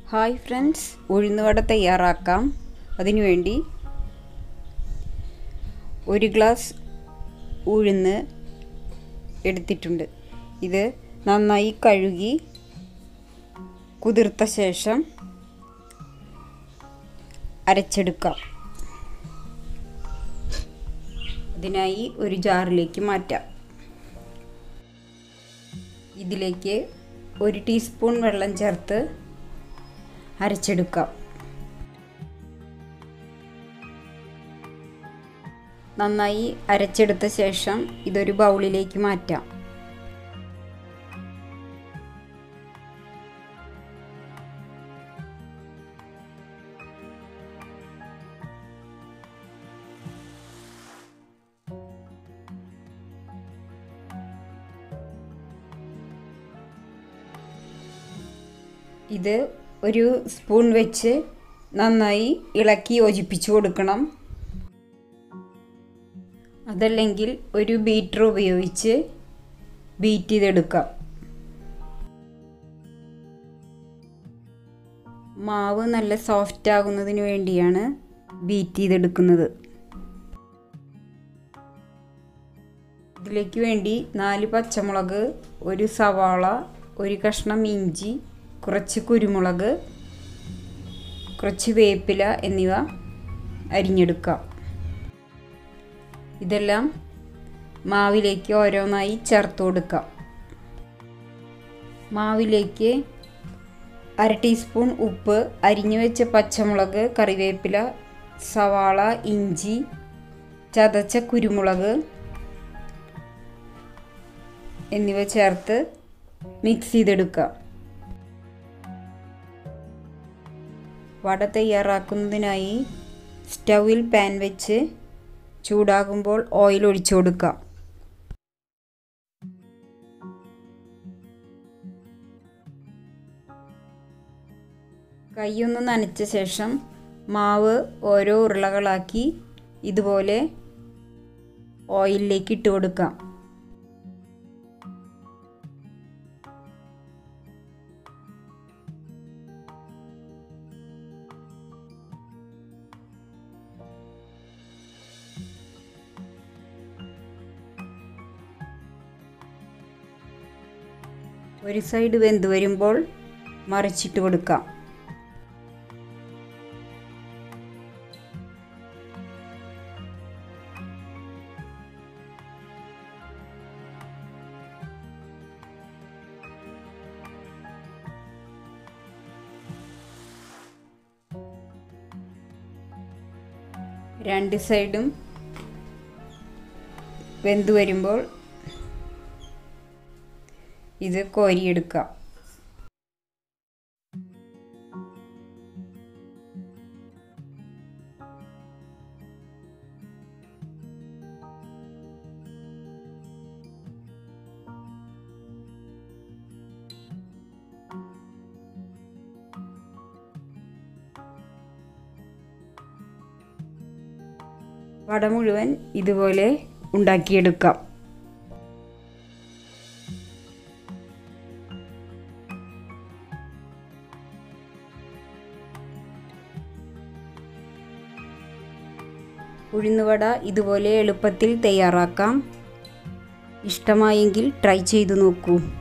hi friends ഉഴുന്നുവട തയ്യാറാക്കാം അതിനുവേണ്ടി ഒരു ഗ്ലാസ് ഉഴുന്ന് എടുത്തിട്ടുണ്ട് ഇത് നന്നായി കഴുകി കുതിർത്ത ശേഷം അരച്ചെടുക്കാം അതിനായി ഒരു ജാറിലേക്ക് മാറ്റാം ഇതിലേക്ക് ഒരു ടീസ്പൂൺ വെള്ളം ചേർത്ത് അരച്ചെടുക്കാം നന്നായി അരച്ചെടുത്ത ശേഷം ഇതൊരു ബൗളിലേക്ക് മാറ്റാം ഇത് ഒരു സ്പൂൺ വെച്ച് നന്നായി ഇളക്കി യോജിപ്പിച്ചു കൊടുക്കണം അതല്ലെങ്കിൽ ഒരു ബീറ്റർ ഉപയോഗിച്ച് ബീറ്റ് ചെയ്തെടുക്കാം മാവ് നല്ല സോഫ്റ്റ് ആകുന്നതിന് വേണ്ടിയാണ് ബീറ്റ് ചെയ്തെടുക്കുന്നത് ഇതിലേക്ക് വേണ്ടി നാല് പച്ചമുളക് ഒരു സവാള ഒരു കഷ്ണം ഇഞ്ചി കുറച്ച് കുരുമുളക് കുറച്ച് വേപ്പില എന്നിവ അരിഞ്ഞെടുക്കാം ഇതെല്ലാം മാവിലേക്ക് ഓരോന്നായി ചേർത്ത് കൊടുക്കാം മാവിലേക്ക് അര ടീസ്പൂൺ ഉപ്പ് അരിഞ്ഞു വെച്ച പച്ചമുളക് കറിവേപ്പില സവാള ഇഞ്ചി ചതച്ച കുരുമുളക് എന്നിവ ചേർത്ത് മിക്സ് ചെയ്തെടുക്കാം വട തയ്യാറാക്കുന്നതിനായി സ്റ്റൗവിൽ പാൻ വെച്ച് ചൂടാകുമ്പോൾ ഓയിൽ ഒഴിച്ചു കൊടുക്കാം കൈയൊന്ന് നനച്ച ശേഷം മാവ് ഓരോ ഉരുളകളാക്കി ഇതുപോലെ ഓയിലിലേക്ക് ഇട്ട് കൊടുക്കാം ഒരു സൈഡ് വെന്ത് വരുമ്പോൾ മറിച്ചിട്ട് കൊടുക്കാം രണ്ട് സൈഡും വെന്ത് വരുമ്പോൾ ഇത് കോരിയെടുക്കാം വട മുഴുവൻ ഇതുപോലെ ഉണ്ടാക്കിയെടുക്കാം ഉഴുന്നുവട ഇതുപോലെ എളുപ്പത്തിൽ തയ്യാറാക്കാം ഇഷ്ടമായെങ്കിൽ ട്രൈ ചെയ്തു നോക്കൂ